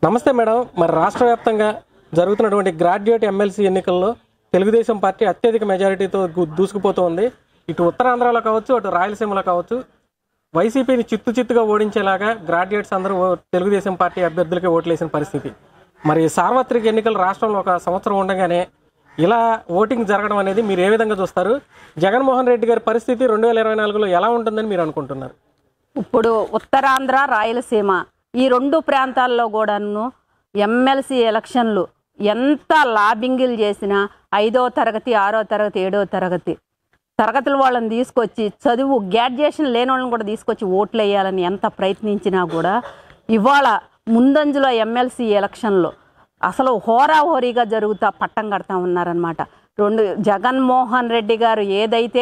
నమస్తే మేడం మరి రాష్ట్ర వ్యాప్తంగా జరుగుతున్నటువంటి గ్రాడ్యుయేట్ ఎమ్మెల్సీ ఎన్నికల్లో తెలుగుదేశం పార్టీ అత్యధిక మెజారిటీతో గు- దూసుకుపోతోంది ఇటు ఉత్తరాంధ్రలో కావచ్చు అటు రాయలసీమలో కావచ్చు వైసీపీని చిత్తు చిత్తుగా ఓడించేలాగా గ్రాడ్యుయేట్స్ అందరూ ఓ- తెలుగుదేశం పార్టీ అభ్యర్థులకే ఓట్లేసిన పరిస్థితి మరి సార్వత్రిక ఎన్నికలు రాష్ట్రంలో ఒక సంవత్సరం ఉండగానే ఇలా ఓటింగ్ జరగడం అనేది మీరు ఏ విధంగా చూస్తారు జగన్మోహన్ రెడ్డి గారి పరిస్థితి రెండు వేల ఇరవై నాలుగులో ఎలా ఉంటుందని మీరు అనుకుంటున్నారు ఇప్పుడు ఉత్తరాంధ్ర రాయలసీమ ఈ రెండు ప్రాంతాల్లో కూడాను ఎమ్మెల్సీ ఎలక్షన్లు ఎంత లాబింగిల్ చేసినా ఐదో తరగతి ఆరో తరగతి ఏడో తరగతి తరగతుల వాళ్ళని తీసుకొచ్చి చదువు గ్రాడ్యుయేషన్ లేని వాళ్ళని కూడా తీసుకొచ్చి ఓట్లు వేయాలని ఎంత ప్రయత్నించినా కూడా ఇవాళ ముందంజలో ఎమ్మెల్సీ ఎలక్షన్లో అసలు హోరాహోరీగా జరుగుతా పట్టం కడతా ఉన్నారనమాట రెండు జగన్మోహన్ రెడ్డి గారు ఏదైతే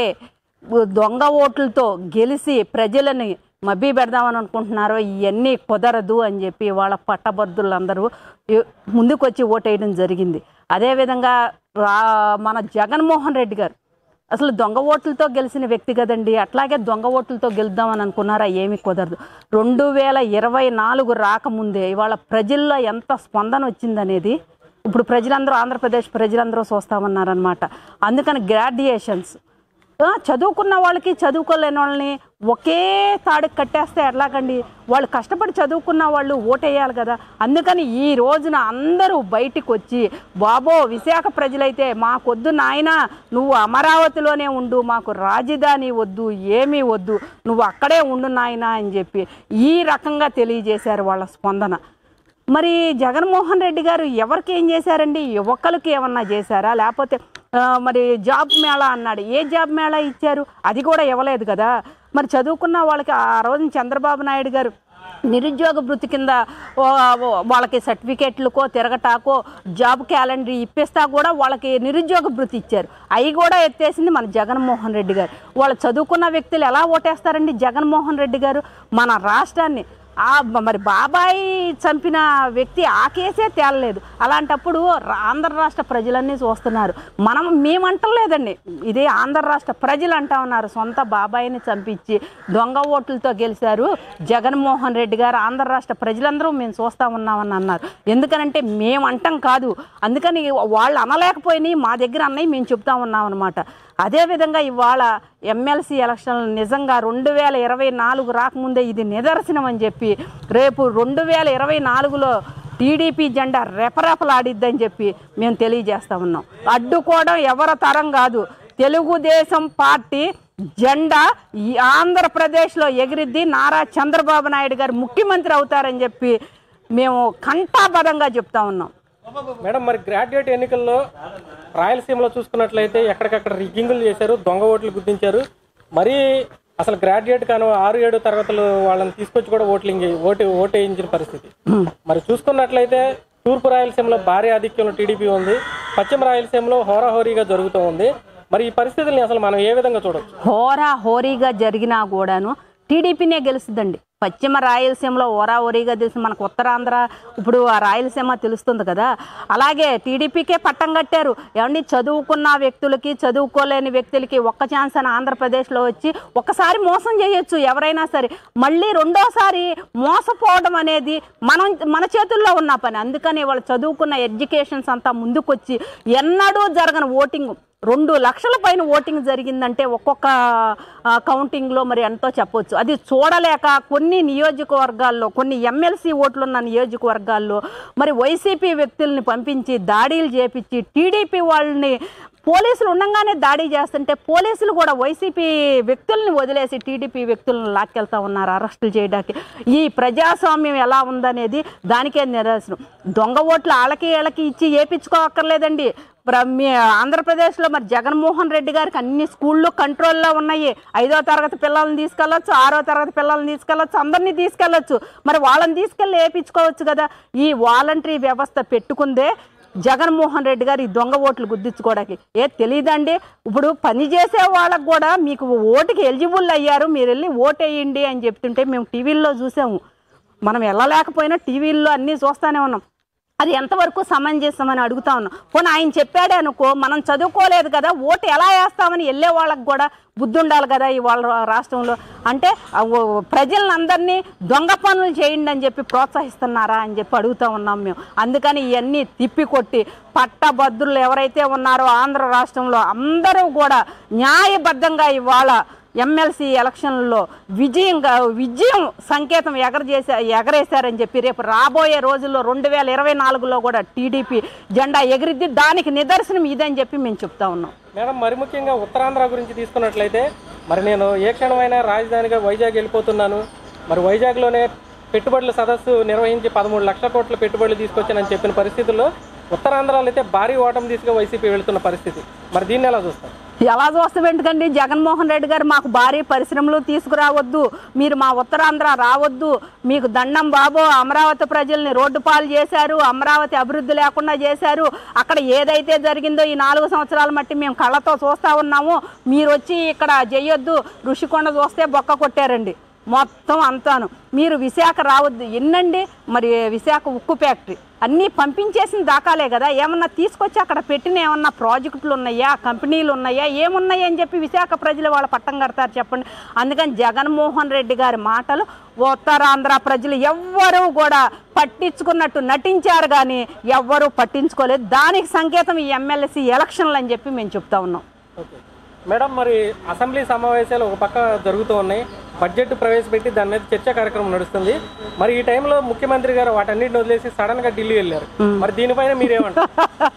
దొంగ ఓట్లతో గెలిచి ప్రజలని మభ్య పెడదామని అనుకుంటున్నారో ఇవన్నీ కుదరదు అని చెప్పి వాళ్ళ పట్టభద్రులందరూ ఈ- ముందుకొచ్చి ఓటేయడం జరిగింది అదేవిధంగా రా మన జగన్మోహన్ రెడ్డి గారు అసలు దొంగ ఓట్లతో గెలిచిన వ్యక్తి కదండి అట్లాగే దొంగ ఓట్లతో గెలుద్దామని అనుకున్నారా ఏమీ కుదరదు రెండు వేల ఇరవై నాలుగు రాకముందే ఇవాళ ప్రజల్లో ఎంత స్పందన వచ్చిందనేది ఇప్పుడు ప్రజలందరూ ఆంధ్రప్రదేశ్ ప్రజలందరూ చూస్తామన్నారనమాట అందుకని గ్రాడ్యుయేషన్స్ ఆ, చదువుకున్న వాళ్ళకి చదువుకోలేని వాళ్ళని ఒకే తాడుకి కట్టేస్తే ఎట్లాగండి వాళ్ళు కష్టపడి చదువుకున్న వాళ్ళు ఓటేయాలి కదా అందుకని ఈ రోజున అందరూ బయటికి వచ్చి బాబో విశాఖ ప్రజలైతే మాకొద్దు నాయన నువ్వు అమరావతిలోనే ఉండు మాకు రాజధాని వద్దు ఏమీ వద్దు నువ్వు అక్కడే ఉండు నాయనా అని చెప్పి ఈ రకంగా తెలియజేశారు వాళ్ళ స్పందన మరి జగన్మోహన్ రెడ్డి గారు ఎవరికి ఏం చేశారండి యువకులకి ఏమన్నా చేశారా లేకపోతే ఆ, మరి జాబ్ మేళా అన్నాడు ఏ జాబ్ మేళా ఇచ్చారు అది కూడా ఇవ్వలేదు కదా మరి చదువుకున్న వాళ్ళకి ఆ రోజున చంద్రబాబు నాయుడు గారు నిరుద్యోగ వృత్తి కింద ఓ, ఓ, వాళ్ళకి సర్టిఫికేట్లకో తిరగటాకో జాబ్ క్యాలెండర్ ఇప్పిస్తా కూడా వాళ్ళకి నిరుద్యోగ వృత్తి ఇచ్చారు అవి కూడా ఎత్తేసింది మన జగన్మోహన్ రెడ్డి గారు వాళ్ళు చదువుకున్న వ్యక్తులు ఎలా ఓటేస్తారండి జగన్మోహన్ రెడ్డి గారు మన రాష్ట్రాన్ని ఆ బ- మరి బాబాయ్ చంపిన వ్యక్తి ఆ కేసే తేలలేదు అలాంటప్పుడు రా- ఆంధ్ర రాష్ట్ర ప్రజలన్నీ చూస్తున్నారు మనం మేమంటలేదండి ఇది ఆంధ్ర రాష్ట్ర ప్రజలు అంటా ఉన్నారు సొంత బాబాయిని చంపించి దొంగ ఓట్లతో గెలిచారు జగన్మోహన్ రెడ్డి గారు ఆంధ్ర రాష్ట్ర ప్రజలందరూ మేము చూస్తా ఉన్నామని అన్నారు ఎందుకనంటే మేము అంటాం కాదు అందుకని వాళ్ళు అనలేకపోయినాయి మా దగ్గర అన్నయ్య మేము చెప్తా ఉన్నాం అనమాట అదేవిధంగా ఇవాళ ఎమ్మెల్సీ ఎలక్షన్లు నిజంగా రెండు వేల ఇరవై నాలుగు రాకముందే ఇది నిదర్శనం అని చెప్పి రేపు రెండు వేల ఇరవై నాలుగులో టీడీపీ జెండా రెపరెపలాడిద్దని చెప్పి మేము తెలియజేస్తా ఉన్నాం అడ్డుకోవడం ఎవరి తరం కాదు తెలుగుదేశం పార్టీ జెండా ఈ ఆంధ్రప్రదేశ్లో ఎగిరిద్ది నారా చంద్రబాబు నాయుడు గారు ముఖ్యమంత్రి అవుతారని చెప్పి మేము కంఠాబద్ధంగా చెప్తా ఉన్నాం మేడం మరి గ్రాడ్యుయేట్ ఎన్నికల్లో రాయలసీమలో చూసుకున్నట్లయితే ఎక్కడికక్కడ రిగ్గింగులు చేశారు దొంగ ఓట్లు గుర్తించారు మరి అసలు గ్రాడ్యుయేట్ కాను ఆరు ఏడు తరగతులు వాళ్ళని తీసుకొచ్చి కూడా ఓట్లింగ్ ఓటు ఓటు వేయించిన పరిస్థితి మరి చూసుకున్నట్లయితే తూర్పు రాయలసీమలో భారీ ఆధిక్యంలో టీడీపీ ఉంది పశ్చిమ రాయలసీమలో హోరాహోరీగా జరుగుతూ ఉంది మరి ఈ పరిస్థితుల్ని అసలు మనం ఏ విధంగా చూడొచ్చు హోరా హోరీగా జరిగినా కూడాను టీడీపీనే గెలుస్తుందండి పశ్చిమ రాయలసీమలో ఓరా ఓరీగా తెలిసి మనకు ఉత్తరాంధ్ర ఇప్పుడు ఆ రాయలసీమ తెలుస్తుంది కదా అలాగే టీడీపీకే పట్టం కట్టారు ఏమండి చదువుకున్న వ్యక్తులకి చదువుకోలేని వ్యక్తులకి ఒక్క ఛాన్స్ అని ఆంధ్రప్రదేశ్లో వచ్చి ఒక్కసారి మోసం చేయొచ్చు ఎవరైనా సరే మళ్ళీ రెండోసారి మోసపోవడం అనేది మనం మన చేతుల్లో ఉన్న పని అందుకని వాళ్ళు చదువుకున్న ఎడ్యుకేషన్స్ అంతా ముందుకొచ్చి ఎన్నడూ జరగని ఓటింగ్ రెండు లక్షల పైన ఓటింగ్ జరిగిందంటే ఒక్కొక్క ఆ, కౌంటింగ్లో మరి ఎంతో చెప్పొచ్చు అది చూడలేక కొన్ని నియోజకవర్గాల్లో కొన్ని ఎమ్మెల్సీ ఓట్లున్న నియోజకవర్గాల్లో మరి వైసీపీ వ్యక్తుల్ని పంపించి దాడులు చేపించి టీడీపీ వాళ్ళని పోలీసులు ఉండగానే దాడి చేస్తుంటే పోలీసులు కూడా వైసీపీ వ్యక్తుల్ని వదిలేసి టీడీపీ వ్యక్తులను లాక్కెళ్తా ఉన్నారు అరెస్టులు చేయడానికి ఈ ప్రజాస్వామ్యం ఎలా ఉందనేది దానికే నిదర్శనం దొంగ ఓట్లు వాళ్ళకి వీళ్ళకి ఇచ్చి ఏపించుకోవక్కర్లేదండి ప్ర- మీ ఆంధ్రప్రదేశ్లో మరి జగన్మోహన్ రెడ్డి గారికి అన్ని స్కూళ్ళు కంట్రోల్లో ఉన్నాయి ఐదో తరగతి పిల్లల్ని తీసుకెళ్ళొచ్చు ఆరో తరగతి పిల్లల్ని తీసుకెళ్ళొచ్చు అందరినీ తీసుకెళ్ళొచ్చు మరి వాళ్ళని తీసుకెళ్ళి వేయించుకోవచ్చు కదా ఈ వాలంటరీ వ్యవస్థ పెట్టుకుందే జగన్మోహన్ రెడ్డి గారు ఈ దొంగ ఓట్లు గుద్దించుకోవడానికి ఏ తెలియదండి ఇప్పుడు పని చేసే వాళ్ళకు కూడా మీకు ఓటుకి ఎలిజిబుల్ అయ్యారు మీరు వెళ్ళి ఓటేయండి అని చెప్తుంటే మేము టీవీల్లో చూసాము మనం వెళ్ళలేకపోయినా టీవీల్లో అన్నీ చూస్తూనే ఉన్నాం అది ఎంతవరకు సమంజసమని అడుగుతా ఉన్నాం పోనీ ఆయన చెప్పాడే అనుకో మనం చదువుకోలేదు కదా ఓటు ఎలా వేస్తామని వెళ్ళే వాళ్ళకి కూడా బుద్ధి ఉండాలి కదా ఈ వాళ్ళ రాష్ట్రంలో అంటే ఆ ఓ- ప్రజలందరినీ దొంగ పనులు చేయండి అని చెప్పి ప్రోత్సహిస్తున్నారా అని చెప్పి అడుగుతా ఉన్నాం మేము అందుకని ఇవన్నీ తిప్పికొట్టి పట్టభద్రులు ఎవరైతే ఉన్నారో ఆంధ్ర రాష్ట్రంలో అందరూ కూడా న్యాయబద్ధంగా ఇవాళ ఎమ్మెల్సీ ఎలక్షన్లలో విజయంగా విజయం సంకేతం ఎగరజేసా ఎగరేశారని చెప్పి రేపు రాబోయే రోజుల్లో రెండు వేల ఇరవై నాలుగులో కూడా టీడీపీ జెండా ఎగిరిద్ది దానికి నిదర్శనం ఇదని చెప్పి మేము చెప్తా ఉన్నాం మేడం మరి ముఖ్యంగా ఉత్తరాంధ్ర గురించి తీసుకున్నట్లయితే మరి నేను ఏ క్షణమైనా రాజధానిగా వైజాగ్ వెళ్ళిపోతున్నాను మరి వైజాగ్లోనే పెట్టుబడుల సదస్సు నిర్వహించి పదమూడు లక్షల కోట్ల పెట్టుబడులు తీసుకొచ్చానని చెప్పిన పరిస్థితుల్లో ఉత్తరాంధ్రలో అయితే భారీ ఓటమి తీసుకు వైసీపీ వెళుతున్న పరిస్థితి మరి దీన్ని ఎలా చూస్తారు ఎలా చూస్తాం ఎందుకండి జగన్మోహన్ రెడ్డి గారు మాకు భారీ పరిశ్రమలు తీసుకురావద్దు మీరు మా ఉత్తరాంధ్ర రావద్దు మీకు దండం బాబు అమరావతి ప్రజల్ని రోడ్డు పాలు చేశారు అమరావతి అభివృద్ధి లేకుండా చేశారు అక్కడ ఏదైతే జరిగిందో ఈ నాలుగు సంవత్సరాల మట్టి మేము కళ్ళతో చూస్తా ఉన్నాము మీరు వచ్చి ఇక్కడ చెయ్యొద్దు ఋషికొండ చూస్తే బొక్క కొట్టారండి మొత్తం అంతాను మీరు విశాఖ రావద్దు ఎన్నండి మరి విశాఖ ఉక్కు ఫ్యాక్టరీ అన్నీ పంపించేసిన దాకాలే కదా ఏమన్నా తీసుకొచ్చి అక్కడ పెట్టిన ఏమన్నా ప్రాజెక్టులు ఉన్నాయా కంపెనీలు ఉన్నాయా ఏమున్నాయి అని చెప్పి విశాఖ ప్రజలు వాళ్ళ పట్టం కడతారు చెప్పండి అందుకని జగన్మోహన్ రెడ్డి గారి మాటలు ఉత్తరాంధ్ర ప్రజలు ఎవ్వరూ కూడా పట్టించుకున్నట్టు నటించారు కానీ ఎవ్వరూ పట్టించుకోలేదు దానికి సంకేతం ఈ ఎమ్మెల్సీ ఎలక్షన్లు అని చెప్పి మేము చెప్తా ఉన్నాం ఓకే మేడం మరి అసెంబ్లీ సమావేశాలు ఒక పక్క జరుగుతూ ఉన్నాయి బడ్జెట్ ప్రవేశపెట్టి దాని మీద చర్చా కార్యక్రమం నడుస్తుంది మరి ఈ టైంలో ముఖ్యమంత్రి గారు వాటన్నిటిని వదిలేసి సడన్ గా ఢిల్లీ వెళ్ళారు మరి దీనిపైన మీరేమంటారు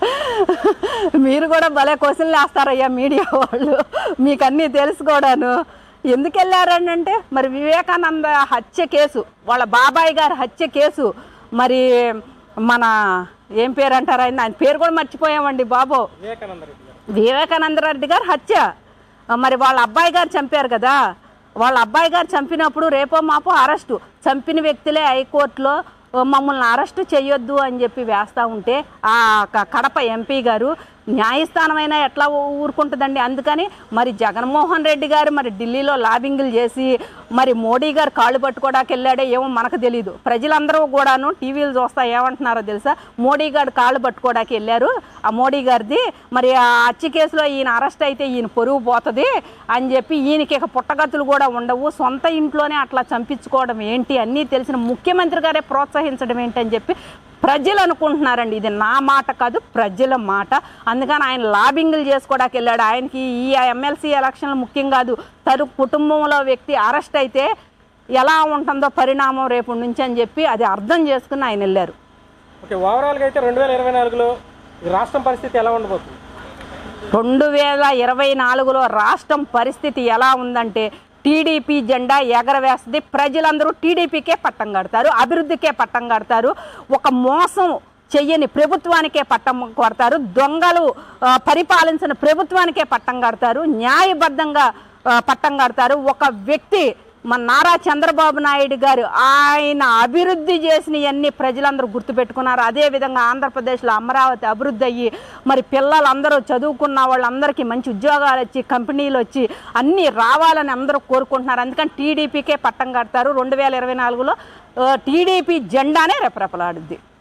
మీరు కూడా భలే క్వశ్చన్లు వేస్తారయ్యా మీడియా వాళ్ళు మీకు అన్నీ తెలుసుకోవడాను ఎందుకు వెళ్ళారని అంటే మరి వివేకానంద హత్య కేసు వాళ్ళ బాబాయ్ గారి హత్య కేసు మరి మన ఏం పేరు అంటారు ఆయన ఆయన పేరు కూడా మర్చిపోయామండి బాబు వివేకానంద రెడ్డి గారు వివేకానంద రెడ్డి గారు హత్య మరి వాళ్ళ అబ్బాయి గారు చంపారు కదా వాళ్ళ అబ్బాయి గారు చంపినప్పుడు రేపో మాపో అరెస్టు చంపిన వ్యక్తులే హైకోర్టులో "ఓ, మమ్మల్ని అరెస్టు చేయొద్దు అని చెప్పి వేస్తూ ఉంటే ఆ క- కడప ఎంపీ గారు న్యాయస్థానమైనా ఎట్లా ఊ- ఊరుకుంటుందండి అందుకని మరి జగన్మోహన్ రెడ్డి గారు మరి ఢిల్లీలో లాబింగ్లు చేసి మరి మోడీ గారు కాళ్ళు పట్టుకోవడానికి వెళ్ళాడో ఏమో మనకు తెలియదు ప్రజలందరూ కూడాను టీవీలు చూస్తా ఏమంటున్నారో తెలుసా మోడీ గారు కాళ్ళు పట్టుకోవడానికి వెళ్ళారు ఆ మోడీ గారిది మరి ఆ హత్య కేసులో ఈయన అరెస్ట్ అయితే ఈయన పొరుగు పోతుంది అని చెప్పి ఈయనకి ఇక పుట్టగతులు కూడా ఉండవు సొంత ఇంట్లోనే అట్లా చంపించుకోవడం ఏంటి అన్నీ తెలిసిన ముఖ్యమంత్రి గారే ప్రోత్సహించడం ఏంటి అని చెప్పి ప్రజలు అనుకుంటున్నారండి ఇది నా మాట కాదు ప్రజల మాట అందుకని ఆయన లాబింగ్లు చేసుకోవడానికి వెళ్ళాడు ఆయనకి ఈ ఎమ్మెల్సీ ఎలక్షన్లు ముఖ్యం కాదు తరు కుటుంబంలో వ్యక్తి అరెస్ట్ అయితే ఎలా ఉంటుందో పరిణామం రేపు నుంచి అని చెప్పి అది అర్థం చేసుకుని ఆయన వెళ్ళారు ఓకే ఓవరాల్గా అయితే రెండు వేల ఇరవై నాలుగులో ఈ రాష్ట్రం పరిస్థితి ఎలా ఉండబోతుంది రెండు వేల ఇరవై నాలుగులో రాష్ట్రం పరిస్థితి ఎలా ఉందంటే టీడీపీ జెండా ఎగరవేస్తుంది ప్రజలందరూ టీడీపీకే పట్టం కడతారు అభివృద్ధికే పట్టం కడతారు ఒక మోసం చెయ్యని ప్రభుత్వానికే పట్టం కొడతారు దొంగలు ఆ, పరిపాలించిన ప్రభుత్వానికే పట్టం కడతారు న్యాయబద్ధంగా ఆ, పట్టం కడతారు ఒక వ్యక్తి మన నారా చంద్రబాబు నాయుడు గారు ఆయన అభివృద్ధి చేసినవన్నీ ప్రజలందరూ గుర్తుపెట్టుకున్నారు అదేవిధంగా ఆంధ్రప్రదేశ్లో అమరావతి అభివృద్ధి అయ్యి మరి పిల్లలందరూ చదువుకున్న వాళ్ళందరికీ మంచి ఉద్యోగాలు వచ్చి కంపెనీలు వచ్చి అన్నీ రావాలని అందరూ కోరుకుంటున్నారు అందుకని టీడీపీకే పట్టం కడతారు రెండు వేల ఇరవై నాలుగులో టీడీపీ జెండానే రెపరెపలాడుద్ది